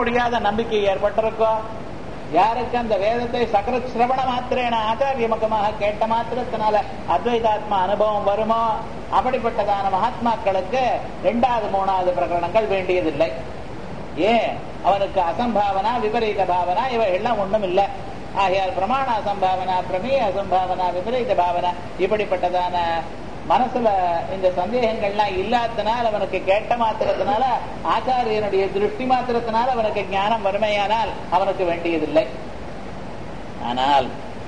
முடியாத நம்பிக்கை ஏற்பட்டிருக்கோ யாருக்கு அந்த வேதத்தை சக்கர சிரவண மாத்திரேன ஆச்சாரிய முகமாக கேட்ட மாத்திரத்தினால அத்வைதாத்மா அனுபவம் வருமோ அப்படிப்பட்டதான மகாத்மாக்களுக்கு இரண்டாவது மூணாவது பிரகரணங்கள் வேண்டியதில்லை ஏன் அவனுக்கு அசம்பாவனா விபரீத பாவனா இவைகள்லாம் ஒண்ணும் இல்லை ஆகையால் பிரமாண அசம்பாவனா பிரமேய அசம்பாவனா விபரீத பாவனா இப்படிப்பட்டதான மனசுல இந்த சந்தேகங்கள்லாம் இல்லாதனால அவனுக்கு கேட்ட மாத்திரத்தினால ஆச்சாரியனுடைய திருஷ்டி மாத்திரத்தினால அவனுக்கு ஞானம் வறுமையானால் அவனுக்கு வேண்டியதில்லை ஆனால்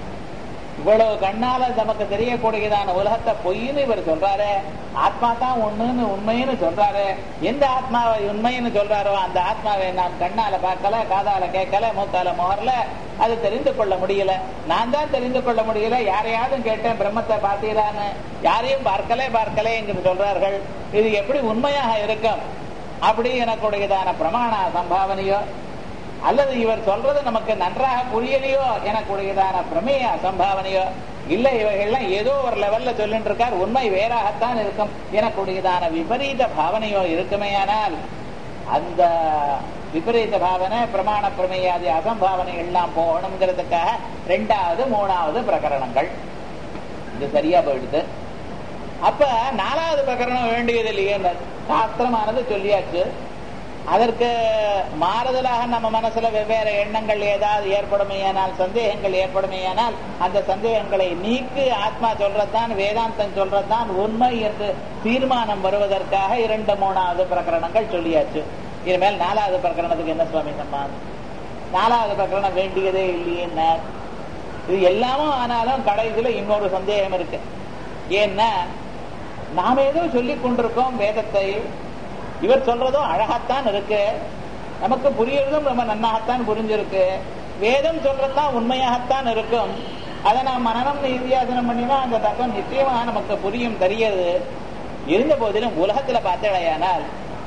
இவ்வளவு கண்ணால நமக்கு தெரியக்கூடியதான உலகத்தை பொய்ன்னு இவர் சொல்றாரு ஆத்மா தான் ஒண்ணுன்னு உண்மைன்னு சொல்றாரு எந்த ஆத்மாவை உண்மைன்னு சொல்றாரோ அந்த ஆத்மாவை நாம் கண்ணால பார்க்கல காதால கேட்கல மூக்கால முகர்ல அது தெரிந்து கொள்ள முடியல நான் தான் தெரிந்து கொள்ள முடியல யாரையாவது கேட்டேன் பிரம்மத்தை பார்த்தீரான்னு யாரையும் பார்க்கலே பார்க்கலே என்று சொல்றார்கள் இது எப்படி உண்மையாக இருக்கும் அப்படி எனக்குடையதான பிரமாண சம்பாவனையோ அல்லது இவர் சொல்றது நமக்கு நன்றாக புரியலையோ எனக்குடையதான பிரமேய அசம்பாவனையோ இல்ல இவைகள்லாம் ஏதோ ஒரு லெவல்ல சொல்லிட்டு இருக்கார் உண்மை வேறாகத்தான் இருக்கும் எனக்குடையதான விபரீத பாவனையோ இருக்குமேயானால் அந்த விபரீத பாவனை பிரமாண பிரமேயாதி அசம்பாவனை எல்லாம் போகணுங்கிறதுக்காக ரெண்டாவது மூணாவது பிரகரணங்கள் இது சரியா போயிடுது அப்ப நாலாவது பிரகரணம் வேண்டியது இல்லையே சாஸ்திரமானது சொல்லியாச்சு அதற்கு மாறுதலாக நம்ம மனசுல வெவ்வேறு எண்ணங்கள் ஏதாவது ஏற்படுமையானால் சந்தேகங்கள் ஏற்படுமையானால் அந்த சந்தேகங்களை நீக்கு ஆத்மா சொல்றதுதான் வேதாந்தம் சொல்றதுதான் உண்மை என்று தீர்மானம் வருவதற்காக இரண்டு மூணாவது பிரகரணங்கள் சொல்லியாச்சு இனிமேல் நாலாவது பிரகரணத்துக்கு என்ன சுவாமி சம்மான் நாலாவது பிரகரணம் வேண்டியதே இல்லையே இது எல்லாமும் ஆனாலும் கடைசியில இன்னொரு சந்தேகம் இருக்கு ஏன்னா நாம ஏதோ சொல்லிக் கொண்டிருக்கோம் வேதத்தை இவர் சொல்றதும் அழகாத்தான் இருக்கு நமக்கு புரியறதும் ரொம்ப நன்னாகத்தான் புரிஞ்சிருக்கு வேதம் சொல்றதுதான் உண்மையாகத்தான் இருக்கும் அதை நாம் மனநம் நிதியாசனம் பண்ணினா அந்த தத்துவம் நிச்சயமாக நமக்கு புரியும் தெரியாது இருந்த போதிலும் உலகத்துல பார்த்தேடையானால்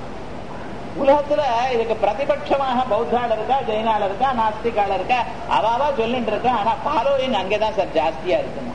உலகத்துல இதுக்கு பிரதிபட்சமாக பௌத்தாள் இருக்கா ஜெயினாள் இருக்கா நாஸ்திகாள் இருக்கா அவாவா சொல்லிட்டு இருக்கா ஆனா ஃபாலோயிங் அங்கேதான் சார் ஜாஸ்தியா இருக்குங்க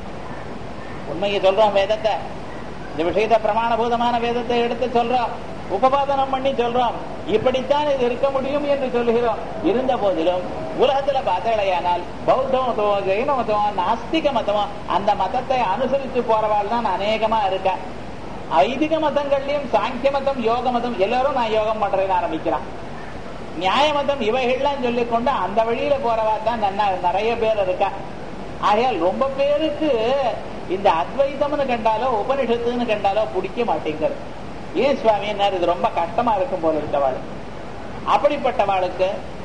உண்மையை சொல்றோம் வேதத்தை இந்த விஷயத்த பிரமாணபூதமான வேதத்தை எடுத்து சொல்றோம் உபபாதனம் பண்ணி சொல்றோம் இப்படித்தான் இது இருக்க முடியும் என்று சொல்லுகிறோம் இருந்த போதிலும் உலகத்துல பார்த்தலையானால் பௌத்த மதம் ஜெயின மதம் நாஸ்திக மதம் அந்த மதத்தை அனுசரித்து போறவாள் தான் அநேகமா இருக்கா ஐதிக மதங்கள்லயும் சாங்கிய மதம் யோக மதம் எல்லாரும் நான் யோகம் பண்றேன்னு ஆரம்பிக்கிறான் நியாய மதம் இவைகள்லாம் சொல்லிக்கொண்டு அந்த வழியில போறவா தான் நிறைய பேர் இருக்கா ஆகையால் ரொம்ப பேருக்கு இந்த அத்வைதம்னு கண்டாலோ உபனிஷத்துன்னு கண்டாலோ பிடிக்க மாட்டேங்கிறது ஏன் சுவாமி இது ரொம்ப கஷ்டமா இருக்கும் போல இருக்கவாள் அப்படிப்பட்டவாளுக்கு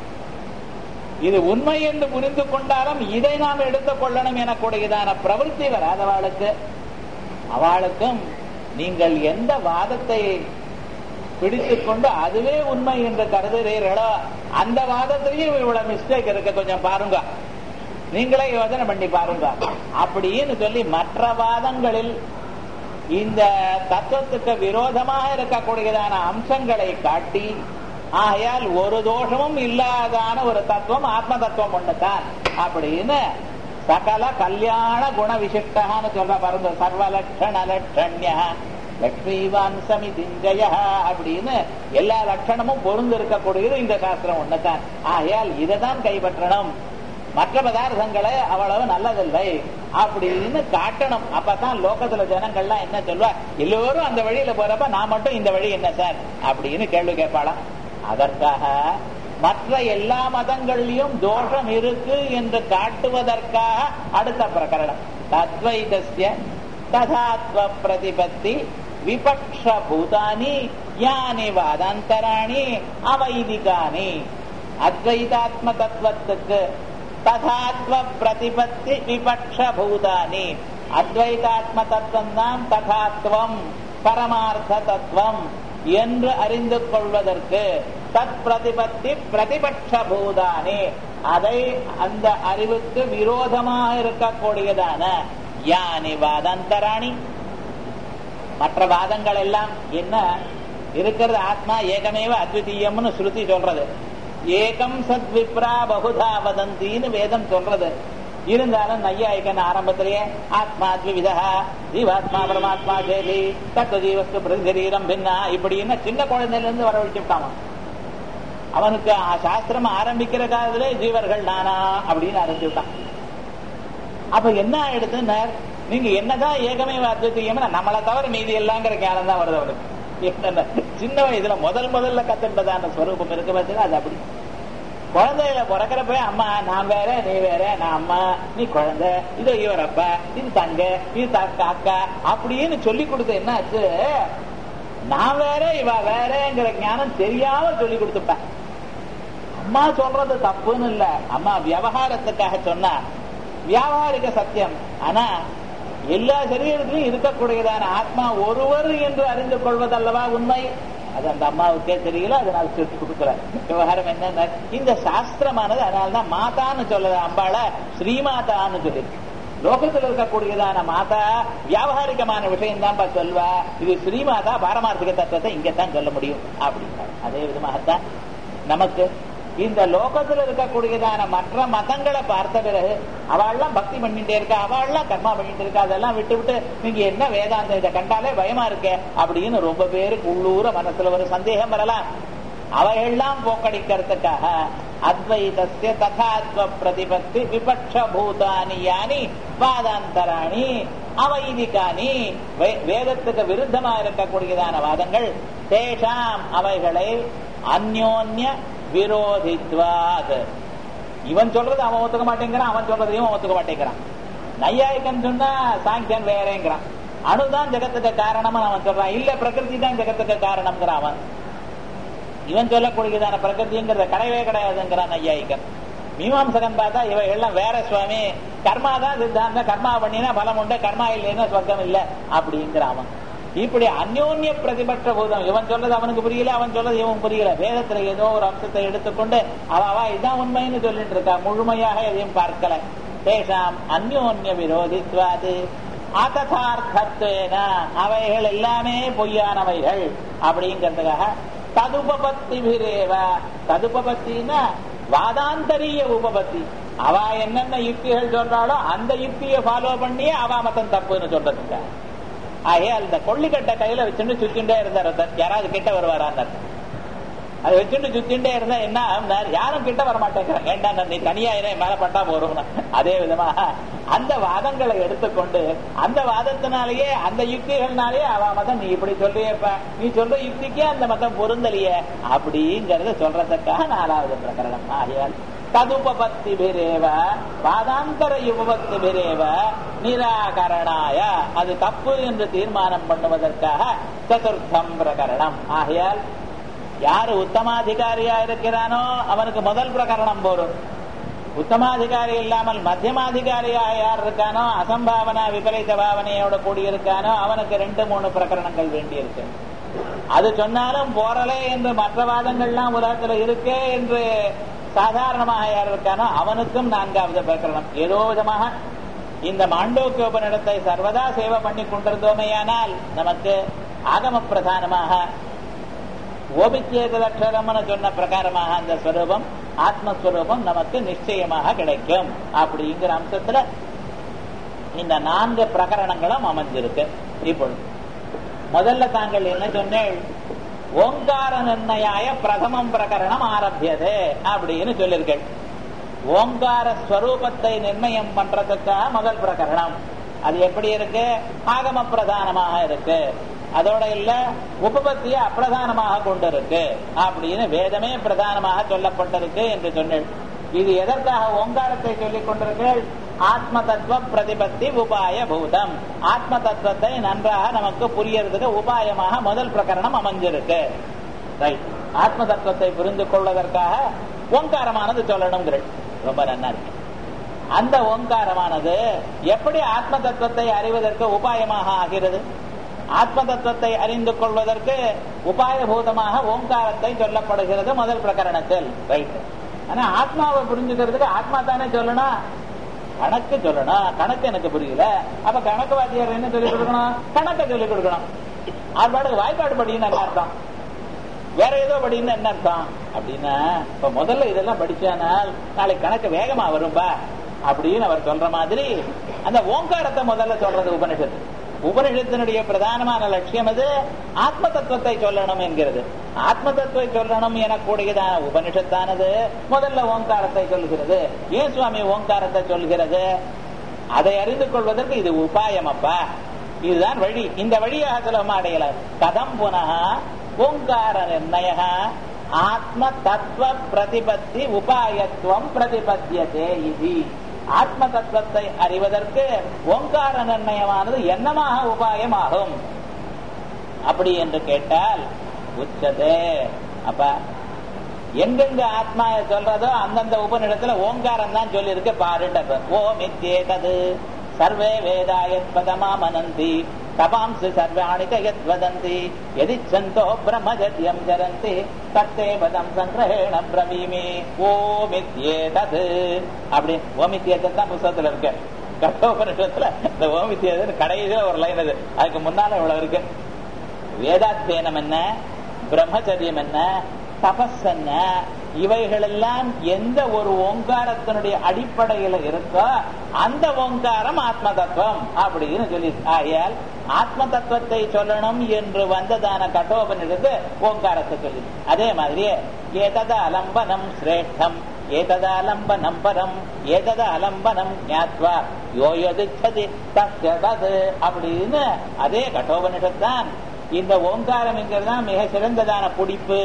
இது உண்மை என்று புரிந்து கொண்டாலும் இதை நாம் எடுத்துக் கொள்ளணும் எனக்கூடியதான பிரவருத்தி வராதவாளுக்கு அவளுக்கும் நீங்கள் எந்த வாதத்தை பிடித்துக் கொண்டு அதுவே உண்மை என்று கருதுகிறீர்களோ அந்த வாதத்திலையும் இவ்வளவு மிஸ்டேக் இருக்கு கொஞ்சம் பாருங்க நீங்களே யோசனை பண்ணி பாருங்க அப்படின்னு சொல்லி மற்ற வாதங்களில் இந்த தத்துவத்துக்கு விரோதமாக இருக்கக்கூடியதான அம்சங்களை காட்டி ஆகையால் ஒரு தோஷமும் இல்லாதான ஒரு தத்துவம் ஆத்ம தத்துவம் ஒண்ணுதான் அப்படின்னு சகல கல்யாண குண விசிஷ்டான்னு சொல்ற பாருங்க சர்வலட்சண லட்சண்ய லட்சுமிவான் சமிதிஞ்சய அப்படின்னு எல்லா லட்சணமும் பொருந்து இருக்கக்கூடியது இந்த சாஸ்திரம் ஒண்ணுதான் ஆகையால் இதை தான் கைப்பற்றணும் மற்ற பதார்த்தங்களை அவ்வளவு நல்லதில்லை அப்படின்னு காட்டணும் அப்பதான் லோகத்துல ஜனங்கள்லாம் என்ன சொல்வா எல்லோரும் அந்த வழியில போறப்ப நான் மட்டும் இந்த வழி என்ன சார் அப்படின்னு கேள்வி கேட்பாளாம் அதற்காக மற்ற எல்லா மதங்கள்லயும் தோஷம் இருக்கு என்று காட்டுவதற்காக அடுத்த பிரகரணம் தத்வைதஸ்ய ததாத்வ பிரதிபத்தி விபக்ஷ பூதானி யானி வாதாந்தராணி அவைதிகானி அத்வைதாத்ம தத்துவத்துக்கு ததாத்வ பிரதிபத்தி விபக்ஷ பூதானி அத்வைதாத்ம தத்துவம் தான் ததாத்வம் பரமார்த்த தத்துவம் என்று அறிந்து கொள்வதற்கு தத் பிரதிபத்தி பிரதிபட்ச பூதானி அதை அந்த அறிவுக்கு விரோதமாக இருக்கக்கூடியதான யானி வாதாந்தராணி மற்ற வாதங்கள் எல்லாம் என்ன இருக்கிறது ஆத்மா ஏகமேவ அத்விதீயம்னு ஸ்ருதி சொல்றது ஏகம் சத் விப்ரா பகுதா வதந்தின்னு வேதம் சொல்றது இருந்தாலும் நையாயிக்கன் ஆரம்பத்திலேயே ஆத்மா த்விவிதா ஜீவாத்மா பரமாத்மா ஜெயலி தத்துவ ஜீவஸ்து பிரதிசரீரம் பின்னா இப்படின்னு சின்ன குழந்தையில இருந்து வரவழைச்சுட்டாமா அவனுக்கு ஆ சாஸ்திரம் ஆரம்பிக்கிற காலத்திலே ஜீவர்கள் நானா அப்படின்னு ஆரம்பிச்சுட்டான் அப்ப என்ன ஆயிடுதுன்னார் நீங்க என்னதான் ஏகமே அத்விதீயம்னா நம்மளை தவிர மீதி எல்லாங்கிற ஞானம் தான் வருது அவனுக்கு என்னன்னா, சின்ன வயசுல முதல் முதல்ல கத்துன்றதான ஸ்வரூபம் இருக்கு பார்த்தீங்கன்னா அது அப்படி குழந்தையில பிறக்கிறப்ப அம்மா நான் வேற நீ வேற நான் அம்மா நீ குழந்தை இது இவர் அப்பா இது தங்க இது தாக்கா அக்கா அப்படின்னு சொல்லி கொடுத்த என்ன ஆச்சு நான் வேற இவ வேறங்கிற ஞானம் தெரியாம சொல்லி கொடுத்துப்பேன் அம்மா சொல்றது தப்புன்னு இல்ல அம்மா விவகாரத்துக்காக சொன்னா வியாபாரிக சத்தியம் ஆனா எல்லா சரீரத்திலும் இருக்கக்கூடியதான ஆத்மா ஒருவர் என்று அறிந்து கொள்வதல்லவா உண்மை அது அந்த அம்மாவுக்கே தெரியல அதனால சொல்லி கொடுக்குறேன் விவகாரம் என்னன்னா இந்த சாஸ்திரமானது அதனாலதான் மாதான்னு சொல்லல அம்பாள ஸ்ரீமாதான்னு சொல்லிருக்கு லோகத்தில் இருக்கக்கூடியதான மாதா வியாபாரிகமான விஷயம் தான் சொல்வா இது ஸ்ரீமாதா பாரமார்த்திக தத்துவத்தை இங்கத்தான் சொல்ல முடியும் அப்படின்னா அதே விதமாகத்தான் நமக்கு இந்த லோகத்துல இருக்கக்கூடியதான மற்ற மதங்களை பார்த்த பிறகு அவள்லாம் பக்தி பண்ணிட்டே இருக்கா அவள்லாம் கர்மா பண்ணிட்டு இருக்கா அதெல்லாம் விட்டு விட்டு நீங்க என்ன வேதாந்தம் இதை கண்டாலே பயமா இருக்கே அப்படின்னு ரொம்ப பேருக்கு உள்ளூர மனசுல ஒரு சந்தேகம் வரலாம் அவையெல்லாம் போக்கடிக்கிறதுக்காக அத்வைதஸ்ய ததாத்வ பிரதிபத்தி விபக்ஷ பூதானி யானி வாதாந்தராணி அவைதிகானி வே- வேதத்துக்கு விருத்தமா இருக்கக்கூடியதான வாதங்கள் தேஷாம் அவைகளை அந்யோன்ய விரோதித்வாத் இவன் சொல்றது அவன் ஒத்துக்க மாட்டேங்கிறான் அவன் சொல்றதையும் அவன் ஒத்துக்க மாட்டேங்கிறான் நையாயிக்கன் சொன்னா சாங்கியன் வேறேங்கிறான் அணுதான் ஜெகத்துக்கு காரணம்னு அவன் சொல்றான் இல்ல பிரகிருதி தான் ஜெகத்துக்கு காரணம்ங்கிறான் அவன் இவன் சொல்லக்கூடியதான பிரகிருதிங்கிறத கிடையவே கிடையாதுங்கிறான் நையாயிக்கன் மீமாம்சகன் பார்த்தா இவ எல்லாம் வேற சுவாமி கர்மா தான் சித்தாந்த கர்மா பண்ணினா பலம் உண்டு கர்மா இல்லைன்னா சொர்க்கம் இல்ல அப்படிங்கிறான் அவன் இப்படி அந்யோன்ய பிரதிபட்ச பூதம் இவன் சொல்றது அவனுக்கு புரியல அவன் சொல்றது இவன் புரியல வேதத்துல ஏதோ ஒரு அம்சத்தை எடுத்துக்கொண்டு அவ அவ இதான் உண்மைன்னு சொல்லிட்டு இருக்கா முழுமையாக எதையும் பார்க்கல தேசாம் அந்யோன்ய விரோதித்வாது அததார்த்தத்வேன அவைகள் எல்லாமே பொய்யானவைகள் அப்படிங்கிறதுக்காக ததுபபத்தி பிரேவ ததுபபத்தின்னா வாதாந்தரிய உபபத்தி அவ என்னென்ன யுக்திகள் சொல்றாளோ அந்த யுக்தியை ஃபாலோ பண்ணியே அவ மத்தம் தப்புன்னு சொல்றதுங்க ஆகே அந்த கொள்ளிக்கட்டை கையில வச்சுட்டு சுத்திண்டே இருந்தார் ஒருத்தர். யாராவது கிட்ட வருவாரான்னார் அதை வச்சுட்டு சுத்திண்டே இருந்தா என்ன ஆகும்னார்? யாரும் கிட்ட வர மாட்டேங்கிறாங்க ஏண்டா நான் நீ தனியா இரு, மேல பட்டா போறோம் அதே விதமா அந்த வாதங்களை எடுத்துக்கொண்டு அந்த வாதத்தினாலேயே அந்த யுக்திகள்னாலேயே அவ மதம் நீ இப்படி சொல்றியப்ப நீ சொல்ற யுக்திக்கே அந்த மதம் பொருந்தலையே அப்படிங்கறத சொல்றதுக்காக நாலாவது பிரகரணம் ஆகையால் ததுபபத்தி பிரேவ பாதாந்தர உபபத்தி பிரேவ நிராகரணாய அது தப்பு என்று தீர்மானம் பண்ணுவதற்காக சதுர்த்தம் பிரகரணம் ஆகையால் யாரு உத்தமாதிகாரியா இருக்கிறானோ அவனுக்கு முதல் பிரகரணம் போரும் உத்தமாதிகாரி இல்லாமல் மத்தியமாதிகாரியா யார் இருக்கானோ அசம்பாவனா விபரீத பாவனையோட கூடியிருக்கானோ அவனுக்கு ரெண்டு மூணு பிரகரணங்கள் வேண்டியிருக்கு அது சொன்னாலும் போறலே என்று மற்ற வாதங்கள்லாம் உலகத்துல இருக்கே என்று சாதாரணமாக யார் இருக்கானோ அவனுக்கும் நான்காவது பிரகரணம் ஏதோ விதமாக இந்த மாண்டோக்கிய உபநிடத்தை சர்வதா சேவை பண்ணி கொண்டிருந்தோமேயானால் நமக்கு ஆகம பிரதானமாக ஓபிச்சேதலட்சரம்னு சொன்ன பிரகாரமாக அந்த ஸ்வரூபம் ஆத்மஸ்வரூபம் நமக்கு நிச்சயமாக கிடைக்கும் அப்படிங்கிற அம்சத்துல இந்த நான்கு பிரகரணங்களும் அமைஞ்சிருக்கு இப்பொழுது முதல்ல தாங்கள் என்ன சொன்னேன் ஓங்கார நிர்ணயாய பிரதமம் பிரகரணம் ஆரம்பியது அப்படின்னு சொல்லிருக்கேன் ஓங்கார ஸ்வரூபத்தை நிர்ணயம் பண்றதுக்காக முதல் பிரகரணம் அது எப்படி இருக்கு ஆகம பிரதானமாக இருக்கு அதோட இல்ல உபபத்திய அப்பிரதானமாக கொண்டிருக்கு அப்படின்னு வேதமே பிரதானமாக சொல்லப்பட்டிருக்கு என்று சொன்னேன் இது எதற்காக ஓங்காரத்தை சொல்லிக் கொண்டிருக்கீர்கள் ஆத்ம தத்துவ பிரதிபத்தி உபாய பூதம் ஆத்ம தத்துவத்தை நன்றாக நமக்கு புரியறதுக்கு உபாயமாக முதல் பிரகரணம் அமைஞ்சிருக்கு ரைட் ஆத்ம தத்துவத்தை புரிந்து கொள்வதற்காக ஓங்காரமானது சொல்லணுங்கிறேன் ரொம்ப நன்னா இருக்கு அந்த ஓங்காரமானது எப்படி ஆத்ம தத்துவத்தை அறிவதற்கு உபாயமாக ஆகிறது ஆத்ம தத்துவத்தை அறிந்து கொள்வதற்கு உபாயபூதமாக ஓங்காரத்தை சொல்லப்படுகிறது முதல் பிரகரணத்தில் ரைட் ஆனா ஆத்மாவை புரிஞ்சுக்கிறதுக்கு ஆத்மா தானே சொல்லணும் கணக்கு சொல்லணும் கணக்கு எனக்கு புரியல அப்ப கணக்கு வாத்தியார் என்ன சொல்லிக் கொடுக்கணும் கணக்கை சொல்லிக் கொடுக்கணும் ஆர்பாடுக்கு வாய்ப்பாடு படின்னு என்ன அர்த்தம் வேற ஏதோ படின்னு என்ன அர்த்தம் அப்படின்னா இப்ப முதல்ல இதெல்லாம் படிச்சானால் நாளைக்கு கணக்கு வேகமா வரும்பா அப்படின்னு அவர் சொல்ற மாதிரி அந்த ஓங்காரத்தை முதல்ல சொல்றது உபனிஷத்து உபனிஷத்தினுடைய பிரதானமான லட்சியம் அது ஆத்ம தத்துவத்தை சொல்லணும் என்கிறது ஆத்ம தத்துவத்தை சொல்லணும் எனக்கூடியதான உபனிஷத்தானது முதல்ல ஓங்காரத்தை சொல்கிறது ஏன் சுவாமி ஓங்காரத்தை சொல்கிறது அதை அறிந்து கொள்வதற்கு இது உபாயம் அப்பா இதுதான் வழி இந்த வழியாக சுலபமா அடையலாம் கதம் புனக ஓங்கார நிர்ணய ஆத்ம தத்துவ பிரதிபத்தி உபாயத்துவம் பிரதிபத்தியதே இது ஆத்ம தத்துவத்தை அறிவதற்கு ஓங்கார நிர்ணயமானது என்னமாக உபாயமாகும் அப்படி என்று கேட்டால் உச்சதே அப்ப எங்கெங்க ஆத்மா சொல்றதோ அந்தந்த உபநிடத்துல ஓங்காரம் தான் சொல்லி இருக்கு பாருன்ற ஓம் இத்தேதது சர்வே வேதாயத் பதமா மனந்தி தபாம்சு சர்வாணி யத் வதந்தி எதிச்சந்தோ பிரம்மஜத்யம் ஜரந்தி தத்தே பதம் சங்கிரஹேண பிரவீமி ஓமித்யேதது அப்படி ஓமித்யேதன் தான் புஸ்தகத்துல இருக்கு கட்டோபனிஷத்துல இந்த ஓமித்யேதன் கடைசியில ஒரு லைன் அது அதுக்கு முன்னால இவ்வளவு இருக்கு வேதாத்தியனம் என்ன பிரம்மச்சரியம் என்ன தபஸ் என்ன இவைகளெல்லாம் எந்த ஒரு ஓங்காரத்தினுடைய அடிப்படையில இருக்கோ அந்த ஓங்காரம் ஆத்ம தத்துவம் அப்படின்னு சொல்லி ஆகையால் ஆத்ம தத்துவத்தை சொல்லணும் என்று வந்ததான கட்டோபனிடத்து ஓங்காரத்தை சொல்லி அதே மாதிரியே ஏதத அலம்பனம் சிரேஷ்டம் ஏதத அலம்பனம் பரம் ஏதத அலம்பனம் ஞாத்வா யோயதிச்சதி தஸ்ய தது அப்படின்னு அதே கட்டோபனிஷத்தான் இந்த ஓங்காரம் தான் மிக சிறந்ததான பிடிப்பு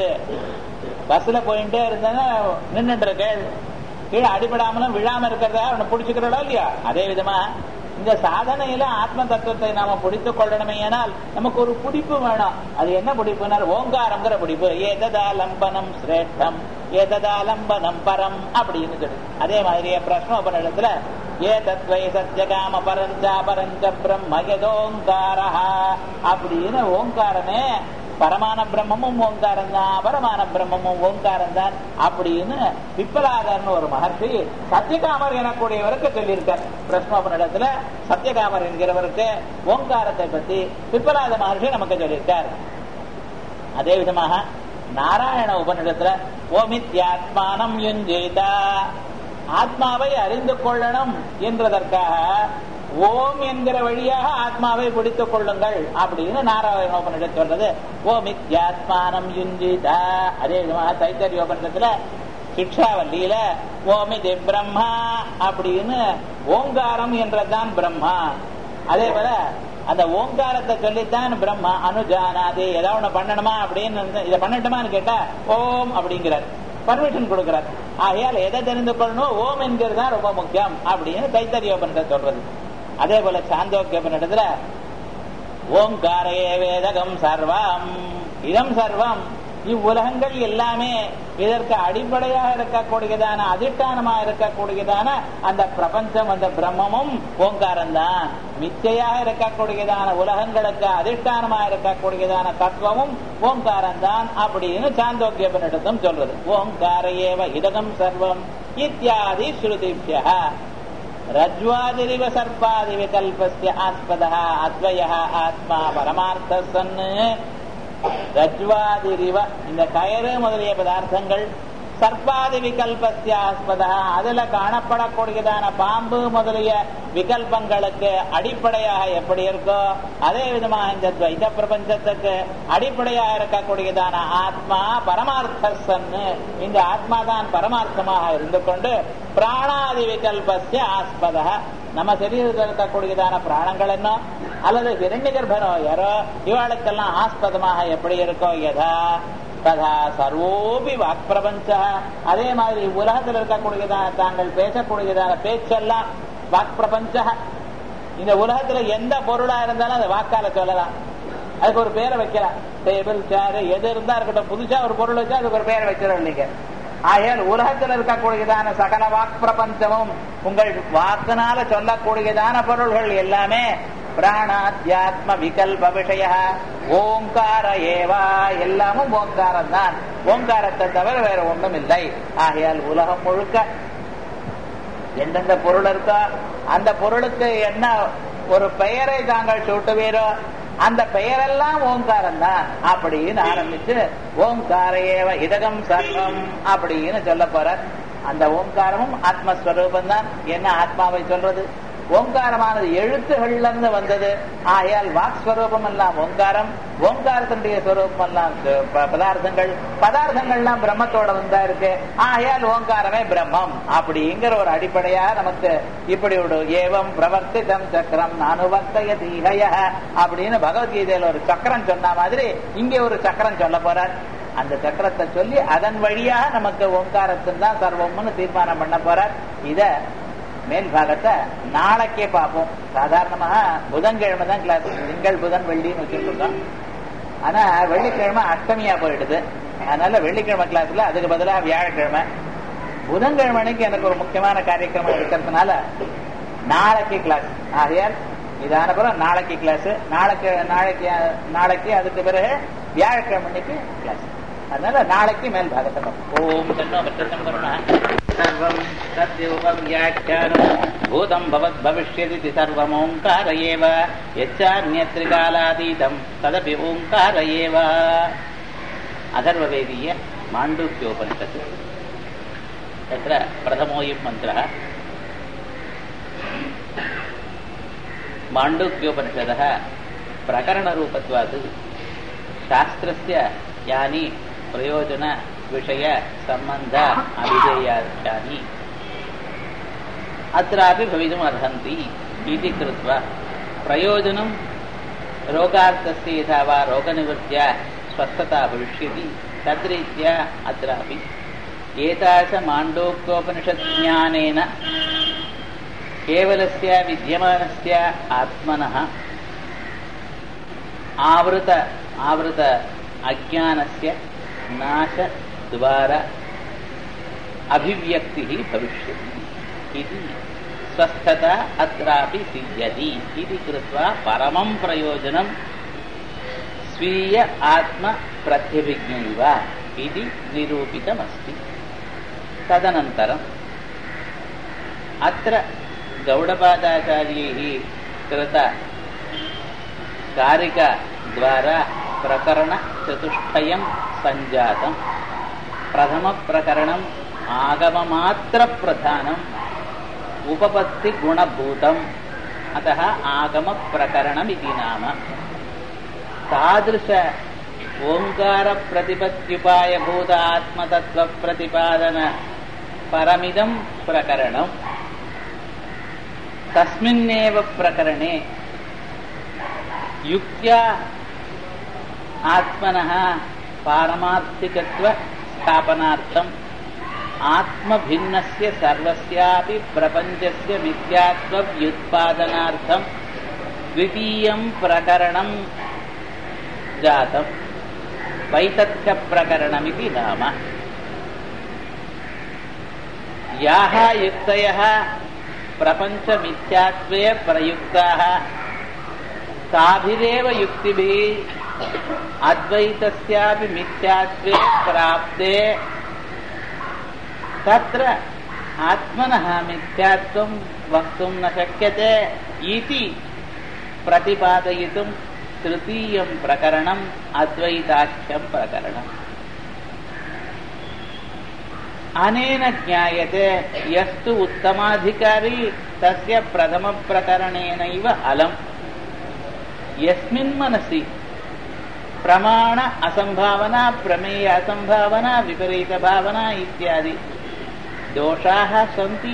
பஸ்ல போயிட்டே இருந்தேன்னா நின்றுட்டு இருக்க கீழே அடிபடாமலும் விழாம இருக்கிறதா அவனை பிடிச்சுக்கிறோம் இல்லையா அதே விதமா இந்த சாதனையில ஆத்ம தத்துவத்தை நாம பிடித்துக் கொள்ளணுமே ஏனால் நமக்கு ஒரு பிடிப்பு வேணும் அது என்ன பிடிப்புனா ஓங்காரங்கிற பிடிப்பு ஏததா லம்பனம் சிரேஷ்டம் ஏததா லம்பனம் பரம் அப்படின்னு சொல்லி அதே மாதிரியே பிரஷ்னோபனிடத்துல ஏ தத்வை சத்தியகாம பரஞ்சா பரஞ்ச பிரம்ம யதோங்காரா அப்படின்னு ஓங்காரமே பரமான பிரம்மமும் ஓங்காரம் தான் பரமான பிரம்மமும் ஓங்காரம் தான் அப்படின்னு பிப்பலாதர்னு ஒரு மகர்ஷி சத்தியகாமர் எனக்கூடியவருக்கு சொல்லியிருக்கார் பிரஸ்னோபனிடத்துல சத்தியகாமர் என்கிறவருக்கு ஓங்காரத்தை பத்தி பிப்பலாத மகர்ஷி நமக்கு சொல்லியிருக்கார் அதே விதமாக நாராயண உபனிடத்துல ஓமித்யாத்மானம் யுஞ்சேதா ஆத்மாவை அறிந்து கொள்ளணும் என்றதற்காக ஓம் என்கிற வழியாக ஆத்மாவை பிடித்துக் கொள்ளுங்கள் அப்படின்னு நாராயண உபனிடம் சொல்றது ஓமித்யாத்மானம் யுஞ்சிதா அதே விதமாக தைத்தரிய உபனிடத்துல சிக்ஷாவல்லியில ஓமிதி பிரம்மா அப்படின்னு ஓங்காரம் என்றதான் பிரம்மா அதே போல அந்த ஓங்காரத்தை சொல்லித்தான் பிரம்மா அனுஜானாதே ஏதாவது ஒண்ணு பண்ணணுமா அப்படின்னு இதை பண்ணட்டுமான்னு கேட்டா ஓம் அப்படிங்கிறார் பர்மிஷன் கொடுக்கிறார் ஆகையால் எதை தெரிந்து கொள்ளணும் ஓம் என்கிறது தான் ரொம்ப முக்கியம் அப்படின்னு தைத்தரியோபனிடம் சொல்றது அதே போல சாந்தோக்கியபனிடத்துல ஓங்காரையே வேதகம் சர்வம் இதம் சர்வம் இவ்வுலகங்கள் எல்லாமே இதற்கு அடிப்படையாக இருக்கக்கூடியதான அதிஷ்டானமா இருக்கக்கூடியதான அந்த பிரபஞ்சம் அந்த பிரம்மமும் ஓங்காரம் தான் மிச்சையாக இருக்கக்கூடியதான உலகங்களுக்கு அதிஷ்டானமா இருக்கக்கூடியதான தத்துவமும் ஓங்காரம் தான் அப்படின்னு சாந்தோக்கியபனிடத்தும் சொல்றது ஓங்காரையேவ இதகம் சர்வம் இத்தியாதி ஸ்ருதிபிய ரஜ்வாதிரிவ சர்ப்பாதி விகல்பஸ்ய ஆஸ்பத அத்வய ஆத்மா பரமார்த்த சன்னு ரஜ்வாதிரிவ இந்த கயறு முதலிய பதார்த்தங்கள் சர்ப்பாதி விகல்பஸ்யாஸ்பதா அதுல காணப்படக்கூடியதான பாம்பு முதலிய விகல்பங்களுக்கு அடிப்படையாக எப்படி இருக்கோ அதே விதமாக இந்த துவைத பிரபஞ்சத்துக்கு அடிப்படையாக இருக்கக்கூடியதான ஆத்மா பரமார்த்த சன்னு இந்த ஆத்மா தான் பரமார்த்தமாக இருந்து கொண்டு பிராணாதி விகல்பஸ்ய ஆஸ்பதா நம்ம சரீரத்தில் இருக்கக்கூடியதான பிராணங்கள் என்ன அல்லது இரண்ய கர்ப்பனோ யாரோ இவாளுக்கெல்லாம் ஆஸ்பதமாக எப்படி இருக்கோ யதா ததா சர்வோபி வாக் பிரபஞ்ச அதே மாதிரி உலகத்தில் இருக்கக்கூடியதான தாங்கள் பேசக்கூடியதான பேச்செல்லாம் வாக் பிரபஞ்ச இந்த உலகத்துல எந்த பொருளா இருந்தாலும் அதை வாக்கால சொல்லலாம் அதுக்கு ஒரு பேரை வைக்கலாம் டேபிள் சேர் எது இருந்தா இருக்கட்டும் புதுசா ஒரு பொருள் வச்சா அதுக்கு ஒரு பேரை வைக்கிறோம் நீங்க ஆகையால் உலகத்தில் இருக்கக்கூடியதான சகல வாக் பிரபஞ்சமும் உங்கள் வாக்குனால சொல்லக்கூடியதான பொருள்கள் எல்லாமே பிராணாத்தியாத்ம விகல்ப விஷய ஓங்கார ஏவா எல்லாமும் ஓங்காரம் தான் ஓங்காரத்தை தவிர வேற ஒன்றும் இல்லை ஆகையால் உலகம் முழுக்க எந்தெந்த பொருள் இருக்கோ அந்த பொருளுக்கு என்ன ஒரு பெயரை தாங்கள் சூட்டுவீரோ அந்த பெயரெல்லாம் ஓங்காரம் தான் அப்படின்னு ஆரம்பிச்சு ஓங்காரையேவ இதகம் சர்வம் அப்படின்னு சொல்ல போற அந்த ஓங்காரமும் ஆத்மஸ்வரூபம் தான் என்ன ஆத்மாவை சொல்றது ஓங்காரமானது எழுத்துகள்ல இருந்து வந்தது ஆகையால் வாக் ஸ்வரூபம் எல்லாம் ஓங்காரம் ஓங்காரத்தினுடைய ஸ்வரூபம் எல்லாம் ப- பதார்த்தங்கள் பதார்த்தங்கள்லாம் பிரம்மத்தோட வந்தா இருக்கு ஆகையால் ஓங்காரமே பிரம்மம் அப்படிங்கிற ஒரு அடிப்படையா நமக்கு இப்படி ஒரு ஏவம் பிரவர்த்திதம் சக்கரம் அனுவர்த்தய தீகய அப்படின்னு பகவத்கீதையில ஒரு சக்கரம் சொன்ன மாதிரி இங்கே ஒரு சக்கரம் சொல்ல போறார் அந்த சக்கரத்தை சொல்லி அதன் வழியாக நமக்கு ஓங்காரத்தின் தான் சர்வம்னு தீர்மானம் பண்ண போறார் இத மேல் பாகத்தை நாளைக்கே பார்ப்போம் சாதாரணமாக புதன்கிழமை தான் கிளாஸ் திங்கள் புதன் வெள்ளின்னு வச்சுட்டு இருக்கோம் ஆனா வெள்ளிக்கிழமை அஷ்டமியா போயிடுது அதனால வெள்ளிக்கிழமை கிளாஸ்ல அதுக்கு பதிலாக வியாழக்கிழமை புதன்கிழமை அன்னைக்கு எனக்கு ஒரு முக்கியமான காரியக்கிரமம் இருக்கிறதுனால நாளைக்கு கிளாஸ் ஆகையால் இதான பிறகு நாளைக்கு கிளாஸ் நாளைக்கு நாளைக்கு நாளைக்கு அதுக்கு பிறகு வியாழக்கிழமை அன்னைக்கு கிளாஸ் அதனால நாளைக்கு மேல் பாகத்தை பார்ப்போம். ஓம் தன்னோ பத்திரம் கருணா सर्वं तद्योपव्याख्यानं भूतं भवद्भविष्यदिति सर्वमोङ्कार एव यच्चान्यत्रिकालातीतं तदपि ओङ्कार एव अथर्ववेदीय माण्डूक्योपनिषत् तत्र प्रथमोऽयं मन्त्रः माण्डूक्योपनिषदः प्रकरणरूपत्वात् शास्त्रस्य यानि प्रयोजन विषय सम्बन्ध अभिधेयानि अत्रापि भवितुम् अर्हन्ति इति कृत्वा प्रयोजनं रोगार्थस्य यथा वा रोगनिवृत्त्या स्वस्थता भविष्यति तद्रीत्या अत्रापि एतादृशमाण्डूक्योपनिषज्ञानेन केवलस्य विद्यमानस्य आत्मनः आवृत आवृत अज्ञानस्य नाशद्वारा अभिव्यक्तिः भविष्यति इति स्वस्थता अत्रापि सिद्ध्यति इति कृत्वा परमं प्रयोजनं स्वीय आत्मप्रत्यभिज्ञैव इति निरूपितमस्ति तदनन्तरम् अत्र गौडपादाचार्यैः कृत कारिकद्वारा प्रकरणचतुष्टयं सञ्जातम् प्रथमप्रकरणम् आगममात्रप्रधानम् उपपत्तिगुणभूतम् अतः आगमप्रकरणमिति नाम तादृश ओङ्कारप्रतिपत्त्युपायभूत आत्मतत्त्वप्रतिपादन परमिदं प्रकरणम् तस्मिन्नेव प्रकरणे युक्त्या आत्मनः पारमार्थिकत्व स्थापनार्थम् आत्मभिन्नस्य सर्वस्यापि प्रपञ्चस्य मिथ्यात्वव्युत्पादनार्थम् द्वितीयं प्रकरणं जातम् वैतथ्यप्रकरणमिति नाम याः युक्तयः प्रपञ्चमिथ्यात्वे प्रयुक्ताः ताभिरेव युक्तिभिः अद्वैतस्यापि मिथ्यात्वे प्राप्ते तत्र आत्मनः मिथ्यात्वं वक्तुं न शक्यते इति प्रतिपादयितुं तृतीयं प्रकरणम् अद्वैताख्यं प्रकरणम् अनेन ज्ञायते यस्तु उत्तमाधिकारी तस्य प्रथमप्रकरणेनैव अलम् यस्मिन् मनसि प्रमाण असम्भावना प्रमेय असम्भावना विपरीतभावना इत्यादि दोषाः सन्ति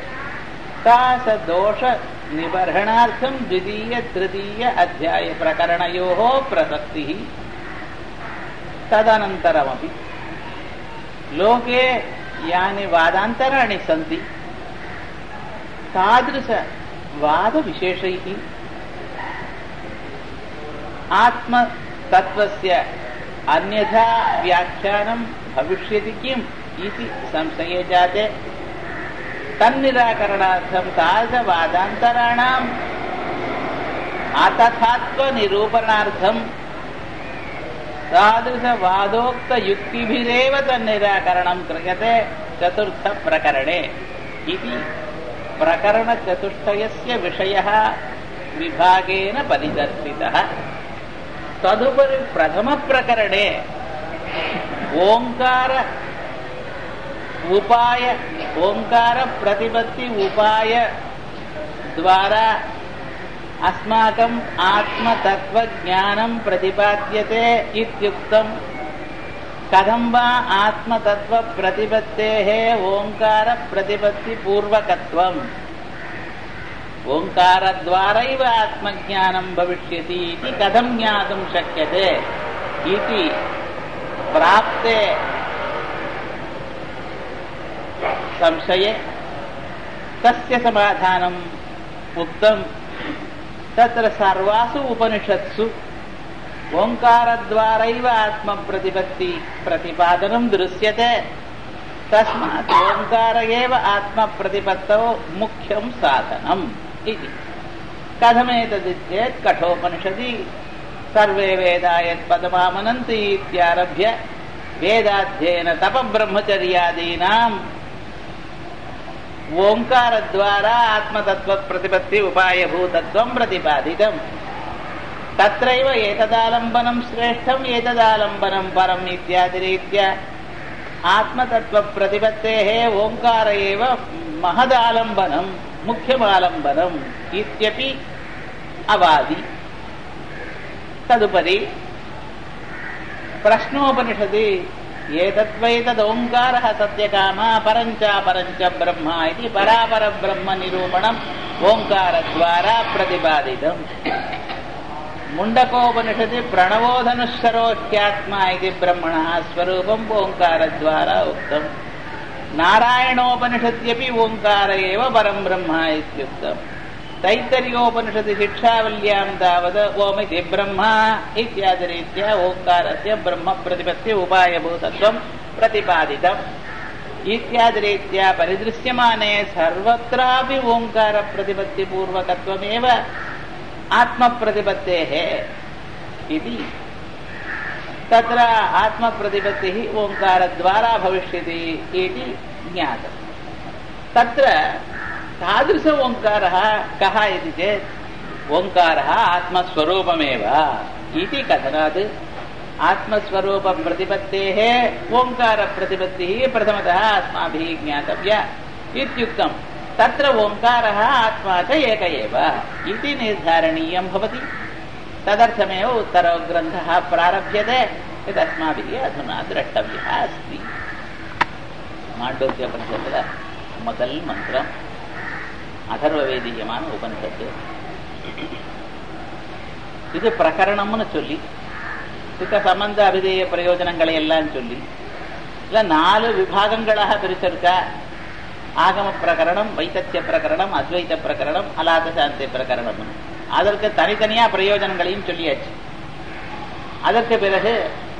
तासदोषनिबर्हणार्थं द्वितीय तृतीय अध्यायप्रकरणयोः प्रसक्तिः तदनन्तरमपि लोके यानि वादान्तराणि सन्ति तादृशवादविशेषैः आत्मतत्त्वस्य अन्यथा व्याख्यानं भविष्यति किम् इति संशये जाते तन्निराकरणार्थं तादृशवादान्तराणाम् आतथात्वनिरूपणार्थं तादृशवादोक्तयुक्तिभिरेव तन्निराकरणं क्रियते चतुर्थप्रकरणे इति प्रकरणचतुष्टयस्य विषयः विभागेन परिदर्शितः तदुपरि प्रथमप्रकरणे ओङ्कार उपाय ओङ्कारप्रतिपत्ति उपाय द्वारा अस्माकम् आत्मतत्त्वज्ञानं प्रतिपाद्यते इत्युक्तम् कथं वा आत्मतत्त्वप्रतिपत्तेः ओङ्कारप्रतिपत्तिपूर्वकत्वम् ओङ्कारद्वारैव आत्मज्ञानं भविष्यति इति कथं ज्ञातुं शक्यते इति प्राप्ते संशये तस्य समाधानम् उक्तम् तत्र सर्वासु उपनिषत्सु ओङ्कारद्वारैव आत्मप्रतिपत्ति प्रतिपादनं दृश्यते तस्मात् ओङ्कार एव आत्मप्रतिपत्तौ मुख्यं साधनम् इति कथमेतद् चेत् कठोपनिषदि सर्वे वेदा यत्पदमामनन्ति इत्यारभ्य वेदाध्ययन तपब्रह्मचर्यादीनाम् ओङ्कारद्वारा आत्मतत्त्वप्रतिपत्ति उपायभूतत्वं प्रतिपादितम् तत्रैव एतदालम्बनं श्रेष्ठम् एतदालम्बनं परम् इत्यादिरीत्या आत्मतत्त्वप्रतिपत्तेः ओङ्कार एव महदालम्बनं मुख्यमालम्बनम् इत्यपि अवादि तदुपरि प्रश्नोपनिषदि एतद्वैतदोङ्कारः सत्यकामा परञ्चापरञ्च ब्रह्म इति परापरब्रह्मनिरूपणम् ओङ्कारद्वारा प्रतिपादितम् मुण्डकोपनिषदि प्रणवोधनुस्वरोह्यात्मा इति ब्रह्मणः स्वरूपम् ओङ्कारद्वारा उक्तम् नारायणोपनिषद्यपि ओङ्कार एव परम् ब्रह्म इत्युक्तम् तैत्तरीयोपनिषदि शिक्षावल्यां तावत् ओमिति ब्रह्म इत्यादिरीत्या ओङ्कारस्य ब्रह्मप्रतिपत्ति उपायभूतत्वम् प्रतिपादितम् इत्यादिरीत्या परिदृश्यमाने सर्वत्रापि ओङ्कारप्रतिपत्तिपूर्वकत्वमेव आत्मप्रतिपत्तेः इति तत्र आत्मप्रतिपत्तिः ओङ्कारद्वारा भविष्यति इति ज्ञातम् तत्र तादृश ओङ्कारः कः इति चेत् ओङ्कारः आत्मस्वरूपमेव इति कथनात् आत्मस्वरूपप्रतिपत्तेः ओङ्कारप्रतिपत्तिः प्रथमतः अस्माभिः ज्ञातव्या इत्युक्तम् तत्र ओङ्कारः आत्मा च एक एव इति निर्धारणीयं भवति तदर्थमेव उत्तरो ग्रन्थः प्रारभ्यते यदस्माभिः अधुना द्रष्टव्यः अस्ति மாண்டோக்கியோபனிஷத்துல முதல் மந்திரம் அதர்வவேதிகமான உபனிஷத்து இது பிரகரணம்னு சொல்லி சுத்த சம்பந்த அபிதேய பிரயோஜனங்களை எல்லாம் சொல்லி இல்ல நாலு விபாகங்களாக பிரிச்சிருக்கா ஆகம பிரகரணம் வைத்தத்திய பிரகரணம் அத்வைத பிரகரணம் அலாத சாந்தி பிரகரணம் அதற்கு தனித்தனியா பிரயோஜனங்களையும் சொல்லியாச்சு அதற்கு பிறகு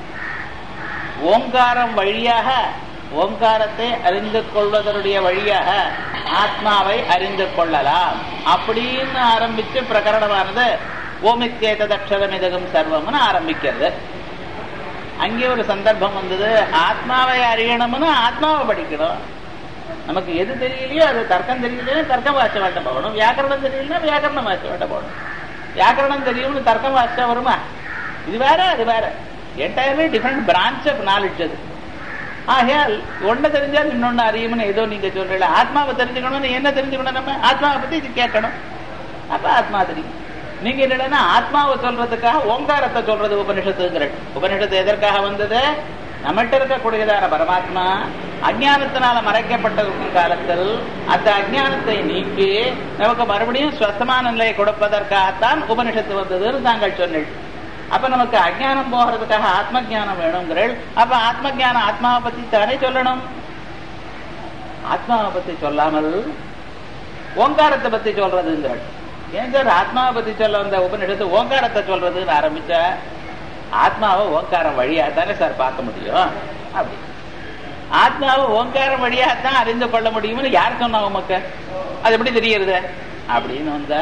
ஓங்காரம் வழியாக ஓங்காரத்தை அறிந்து கொள்வதனுடைய வழியாக ஆத்மாவை அறிந்து கொள்ளலாம் அப்படின்னு ஆரம்பிச்சு பிரகரணமானது ஓமித்தேததக்ஷரமிதகம் சர்வம்னு ஆரம்பிக்கிறது அங்கே ஒரு சந்தர்ப்பம் வந்தது ஆத்மாவை அறியணும்னு ஆத்மாவை படிக்கணும் நமக்கு எது தெரியலையோ அது தர்க்கம் தெரியலையோ தர்க்கம் வாச வேண்ட போகணும் வியாக்கரணம் தெரியலன்னா வியாக்கரணம் வாச வேண்ட போகணும் வியாக்கரணம் தெரியும்னு தர்க்கம் வாசா வருமா இது வேற அது வேற entirely different branch of knowledge அது ஆகையால் ஒன்றை தெரிஞ்சால் இன்னொன்னு அறியும்னு ஏதோ நீங்க சொல்றீங்க ஆத்மாவை தெரிஞ்சுக்கணும்னு என்ன தெரிஞ்சுக்கணும் நம்ம ஆத்மாவை பத்தி இது கேட்கணும் அப்ப ஆத்மா தெரியும் நீங்க என்னன்னா ஆத்மாவை சொல்றதுக்காக ஓங்காரத்தை சொல்றது உபனிஷத்துங்கிற உபனிஷத்து எதற்காக வந்தது நம்மகிட்ட இருக்கக்கூடியதான பரமாத்மா அஜானத்தினால மறைக்கப்பட்டிருக்கும் காலத்தில் அந்த அஜானத்தை நீக்கி நமக்கு மறுபடியும் ஸ்வஸ்தமான நிலையை கொடுப்பதற்காகத்தான் உபனிஷத்து வந்ததுன்னு தாங்கள் சொன்னீர்கள் அப்ப நமக்கு அஜானம் போகிறதுக்காக ஆத்ம ஜானம் வேணுங்கிறள் அப்ப ஆத்ம ஜானம் ஆத்மாவை பத்தி தானே சொல்லணும் ஆத்மாவை பத்தி சொல்லாமல் ஓங்காரத்தை பத்தி சொல்றதுங்கிறாள் ஏன் சார் ஆத்மாவை பத்தி சொல்ல வந்த உபநிடத்து ஓங்காரத்தை சொல்றதுன்னு ஆரம்பிச்ச ஆத்மாவை ஓங்காரம் வழியா தானே சார் பார்க்க முடியும் அப்படி ஆத்மாவை ஓங்காரம் வழியாத்தான் அறிந்து கொள்ள முடியும்னு யார் சொன்னா உமக்கு அது எப்படி தெரியறது அப்படின்னு வந்தா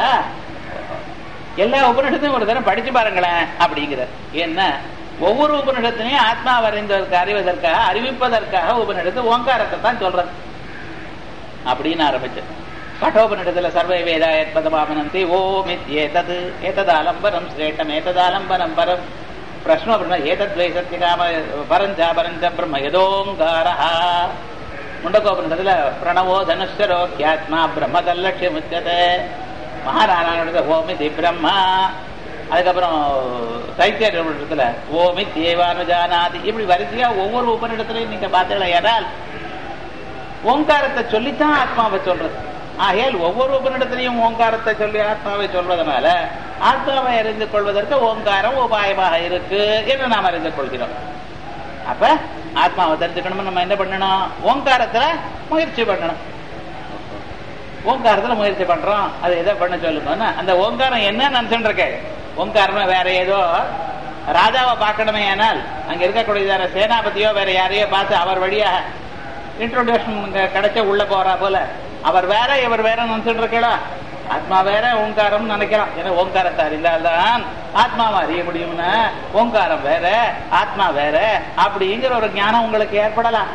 எல்லா உபனிஷத்தையும் ஒரு தரம் படிச்சு பாருங்களேன் அப்படிங்கிற என்ன ஒவ்வொரு உபனிஷத்தினையும் ஆத்மா அறிந்ததற்கு அறிவதற்காக அறிவிப்பதற்காக உபனிடத்து ஓங்காரத்தை தான் சொல்றது அப்படின்னு ஆரம்பிச்சு கட்டோபனிடத்துல சர்வ வேதா ஏற்பதமாமனந்தி ஓம் ஏதது ஏததாலம்பரம் சிரேஷ்டம் ஏததாலம்பரம் பரம் பிரஷ்னோ பிரம்ம ஏதத்வை சத்தியகாம பரஞ்சா பரஞ்ச பிரம்ம யதோங்கார முண்டகோபனிடத்துல பிரணவோ தனுஷரோ கியாத்மா பிரம்ம தல்லட்சியம் உச்சதே மகாநாராயண ஓமிதி பிரம்மா அதுக்கப்புறம் தைத்திய இடத்துல ஓமி தேவானுஜானாதி இப்படி வரிசையா ஒவ்வொரு உபனிடத்திலையும் நீங்க பார்த்தீங்களா ஏனால் ஓங்காரத்தை சொல்லித்தான் ஆத்மாவை சொல்றது ஆகையால் ஒவ்வொரு உபனிடத்திலையும் ஓங்காரத்தை சொல்லி ஆத்மாவை சொல்வதனால ஆத்மாவை அறிந்து கொள்வதற்கு ஓங்காரம் உபாயமாக இருக்கு என்று நாம் அறிந்து கொள்கிறோம் அப்ப ஆத்மாவை தெரிஞ்சுக்கணும் நம்ம என்ன பண்ணணும் ஓங்காரத்துல முயற்சி பண்ணணும் ஓங்காரத்துல முயற்சி பண்றோம் அது எதை பண்ண சொல்லுங்க அந்த ஓங்காரம் என்ன நினைச்சுட்டு இருக்க ஓங்காரமா வேற ஏதோ ராஜாவை பார்க்கணுமே ஆனால் அங்க இருக்கக்கூடியதான சேனாபதியோ வேற யாரையோ பார்த்து அவர் வழியா இன்ட்ரோடியூஷன் கிடைச்ச உள்ள போறா போல அவர் வேற இவர் வேற நினைச்சுட்டு இருக்கா ஆத்மா வேற ஓங்காரம் நினைக்கலாம் ஏன்னா ஓங்காரத்தை அறிந்தால்தான் ஆத்மாவை அறிய முடியும்னா ஓங்காரம் வேற ஆத்மா வேற அப்படிங்கிற ஒரு ஞானம் உங்களுக்கு ஏற்படலாம்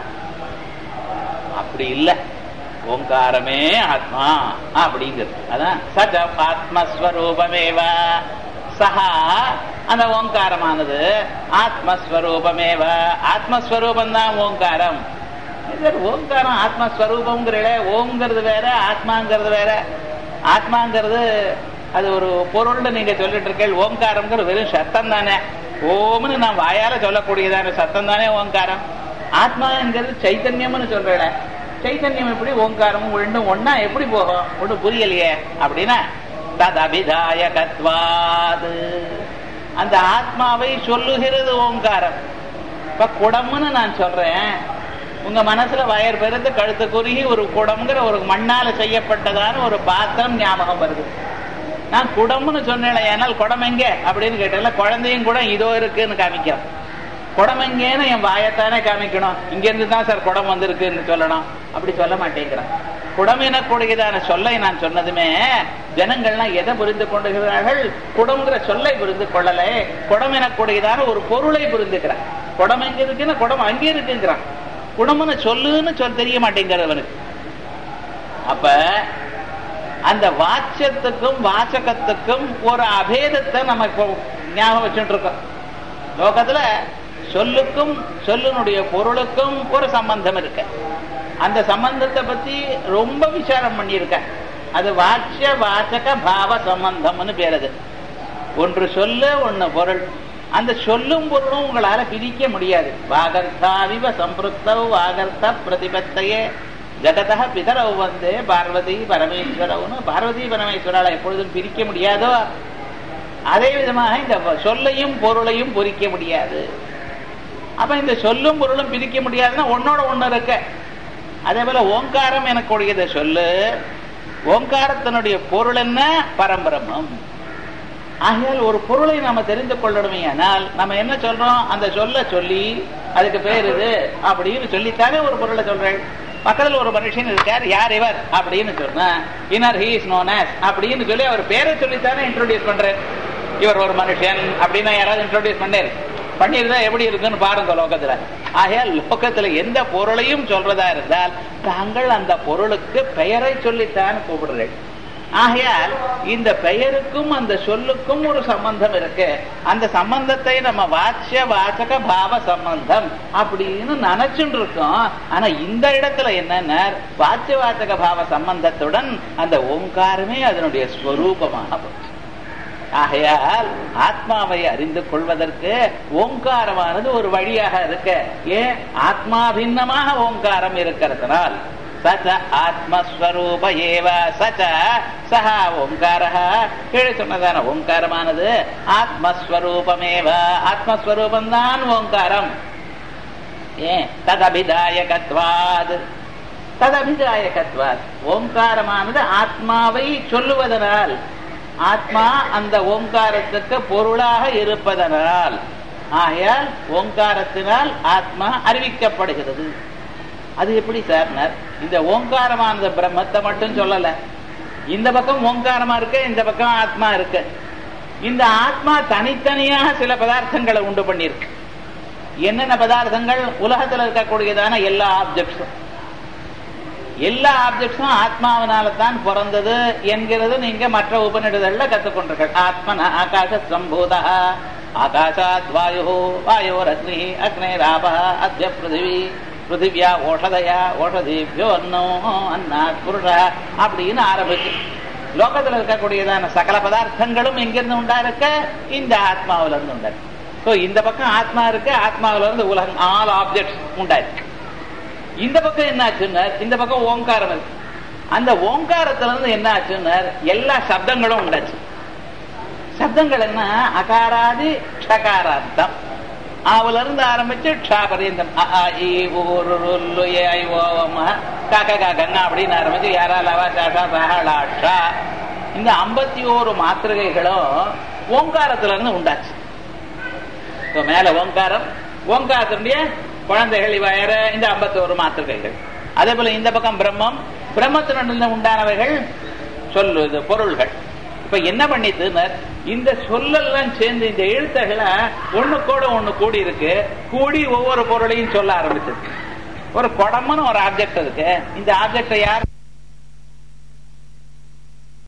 அப்படி இல்லை ஓங்காரமே ஆத்மா அப்படிங்கிறது அதான் சஜ ஆத்மஸ்வரூபமேவா சஹா அந்த ஓங்காரமானது ஆத்மஸ்வரூபமேவ ஆத்மஸ்வரூபம் தான் ஓங்காரம் ஓங்காரம் ஆத்மஸ்வரூபம்ங்கிற ஓங்கிறது வேற ஆத்மாங்கிறது வேற ஆத்மாங்கிறது அது ஒரு பொருள்னு நீங்க சொல்லிட்டு இருக்கேன் ஓங்காரம்ங்கிற வெறும் சத்தம் தானே ஓம்னு நான் வாயால சொல்லக்கூடியதான சத்தம் தானே ஓங்காரம் ஆத்மாங்கிறது சைத்தன்யம்னு சொல்றேன் சைத்தன்யம் எப்படி ஓங்காரமும் ரெண்டும் ஒன்னா எப்படி போகும் ஒன்றும் புரியலையே அப்படின்னா ததபிதாயகத்வாது அந்த ஆத்மாவை சொல்லுகிறது ஓங்காரம் இப்ப குடம்னு நான் சொல்றேன் உங்க மனசுல வயர் பெருந்து கழுத்து குறுகி ஒரு குடம்ங்கிற ஒரு மண்ணால செய்யப்பட்டதான ஒரு பாத்திரம் ஞாபகம் வருது நான் குடம்னு சொன்னேன் ஏனால் குடம் எங்க அப்படின்னு கேட்டல குழந்தையும் கூட இதோ இருக்குன்னு காமிக்கிறேன் குடம் எங்கேன்னு என் வாயத்தானே காமிக்கணும் இங்க இருந்து தான் சார் குடம் வந்திருக்குன்னு சொல்லணும் அப்படி சொல்ல மாட்டேங்கிறான் குடம் எனக்கூடியதான சொல்லை நான் சொன்னதுமே ஜனங்கள்லாம் எதை புரிந்து கொண்டுகிறார்கள் குடம்ங்கிற சொல்லை புரிந்து கொள்ளலை குடம் எனக்கூடியதான ஒரு பொருளை புரிந்துக்கிறான் குடம் எங்க இருக்குன்னு குடம் அங்கே இருக்குங்கிறான் குடம்னு சொல்லுன்னு சொல் தெரிய மாட்டேங்கிறவனுக்கு அப்ப அந்த வாட்சத்துக்கும் வாசகத்துக்கும் ஒரு அபேதத்தை நம்ம இப்போ ஞாபகம் வச்சுட்டு இருக்கோம் லோகத்துல சொல்லுக்கும் சொல்லுனுடைய பொருளுக்கும் ஒரு சம்பந்தம் இருக்கு அந்த சம்பந்தத்தை பத்தி ரொம்ப விசாரம் பண்ணியிருக்க அது வாட்சிய வாசக பாவ சம்பந்தம்னு பேர் அது ஒன்று சொல்லு ஒன்னு பொருள் அந்த சொல்லும் பொருளும் உங்களால பிரிக்க முடியாது வாகர்த்தாவிவ சம்பிருத்தவ் வாகர்த்த பிரதிபத்தையே ஜகதா பிதரவு வந்து பார்வதி பரமேஸ்வரவுன்னு பார்வதி பரமேஸ்வரால எப்பொழுதும் பிரிக்க முடியாதோ அதே விதமாக இந்த சொல்லையும் பொருளையும் பொறிக்க முடியாது அப்ப இந்த சொல்லும் பொருளும் பிரிக்க முடியாதுன்னா ஒன்னோட ஒண்ணு இருக்க அதே போல ஓங்காரம் எனக்கூடியதை சொல்லு ஓங்காரத்தினுடைய பொருள் என்ன பரம்பிரமம் ஆகையால் ஒரு பொருளை நாம தெரிந்து கொள்ளணுமே ஆனால் நம்ம என்ன சொல்றோம் அந்த சொல்ல சொல்லி அதுக்கு பேர் இது அப்படின்னு சொல்லித்தானே ஒரு பொருளை சொல்றேன் பக்கத்துல ஒரு மனுஷன் இருக்கார் யார் இவர் அப்படின்னு சொன்னா இனர் ஹீ இஸ் நோன் அப்படின்னு சொல்லி அவர் பேரை சொல்லித்தானே இன்ட்ரோடியூஸ் பண்றேன் இவர் ஒரு மனுஷன் அப்படின்னு யாராவது இன்ட்ரோடியூஸ் பண்ணாரு பண்ணியிருந்தா எப்படி இருக்குன்னு பாருங்க லோகத்துல ஆகையால் லோகத்துல எந்த பொருளையும் சொல்றதா இருந்தால் தாங்கள் அந்த பொருளுக்கு பெயரை சொல்லித்தான் கூப்பிடுறேன் ஆகையால் இந்த பெயருக்கும் அந்த சொல்லுக்கும் ஒரு சம்பந்தம் இருக்கு அந்த சம்பந்தத்தை நம்ம வாட்சிய வாசக பாவ சம்பந்தம் அப்படின்னு நினைச்சுட்டு இருக்கோம் ஆனா இந்த இடத்துல என்னன்னா வாட்சிய வாசக பாவ சம்பந்தத்துடன் அந்த ஓங்காரமே அதனுடைய ஸ்வரூபமாக போச்சு ஆகையால் ஆத்மாவை அறிந்து கொள்வதற்கு ஓங்காரமானது ஒரு வழியாக இருக்கு ஏன் ஆத்மா பின்னமாக ஓங்காரம் இருக்கிறதுனால் சச்ச ஆத்மஸ்வரூப ஏவ சச்ச சஹா ஓங்கார கீழே சொன்னதான ஓங்காரமானது ஆத்மஸ்வரூபமேவ ஆத்மஸ்வரூபந்தான் ஓங்காரம் ஏன் ததபிதாயகத்வாத் ததபிதாயகத்வாத் ஓங்காரமானது ஆத்மாவை சொல்லுவதனால் ஆத்மா அந்த ஓங்காரத்துக்கு பொருளாக இருப்பதனால் ஆகையால் ஓங்காரத்தினால் ஆத்மா அறிவிக்கப்படுகிறது அது எப்படி சார் இந்த ஓங்காரமானது பிரம்மத்தை மட்டும் சொல்லல இந்த பக்கம் ஓங்காரமா இருக்கு இந்த பக்கம் ஆத்மா இருக்கு இந்த ஆத்மா தனித்தனியாக சில பதார்த்தங்களை உண்டு பண்ணியிருக்கு என்னென்ன பதார்த்தங்கள் உலகத்தில் இருக்கக்கூடியதான எல்லா ஆப்ஜெக்ட்ஸும் எல்லா ஆப்ஜெக்ட்ஸும் ஆத்மாவினால தான் பிறந்தது என்கிறது நீங்க மற்ற உபநிடதல்ல கத்துக்கொண்டிருக்க ஆத்மன ஆகாச சம்பூத ஆகாஷாத் வாயு வாயோர் அக்னி அக்னேராப அத்ய பிருத்திவி பிருத்திவியா ஓஷதையா ஓஷதிபியோ அன்னோ அன்னா புருஷ அப்படின்னு ஆரம்பிச்சு லோகத்துல இருக்கக்கூடியதான சகல பதார்த்தங்களும் எங்கிருந்து உண்டா இருக்க இந்த ஆத்மாவில இருந்து உண்டா இருக்கு So, இந்த பக்கம் ஆத்மா இருக்கு ஆத்மாவில இருந்து உலகம் ஆல் ஆப்ஜெக்ட்ஸ் உண்டாயிருக்கு இந்த பக்கம் என்ன ஆச்சுன்னா இந்த பக்கம் ஓங்காரம் இருக்கு அந்த ஓங்காரத்துல இருந்து என்ன ஆச்சுன்னா எல்லா சப்தங்களும் உண்டாச்சு சப்தங்கள் என்ன அகாராதி ஷகாரார்த்தம் ஆவுல இருந்து ஆரம்பிச்சு க்ஷா பரியந்தம் அ, ஆ, இ, உ, ரு, ரு, லு, ஏ, ஐ, ஓ, ம, க, க, க, கங்க அப்படின்னு ஆரம்பிச்சு யாரா லவா சாஷா சஹா லா, ஷா இந்த ஐம்பத்தி ஓரு மாத்திரைகளும் ஓங்காரத்துல இருந்து உண்டாச்சு இப்ப மேல ஓங்காரம் ஓங்காரத்தினுடைய குழந்தைகள் இவையற இந்த ஐம்பத்தோரு மாத்திரைகள் அதே போல இந்த பக்கம் பிரம்மம் பிரம்மத்தினுடைய உண்டானவைகள் சொல்லு இது பொருள்கள் இப்ப என்ன பண்ணிட்டு இந்த சொல்லெல்லாம் சேர்ந்து இந்த எழுத்துகளை ஒண்ணுக்கூட ஒண்ணு கூடி இருக்கு கூடி ஒவ்வொரு பொருளையும் சொல்ல ஆரம்பிச்சது ஒரு குடம்னு ஒரு ஆப்ஜெக்ட் இருக்கு இந்த ஆப்ஜெக்டை யார்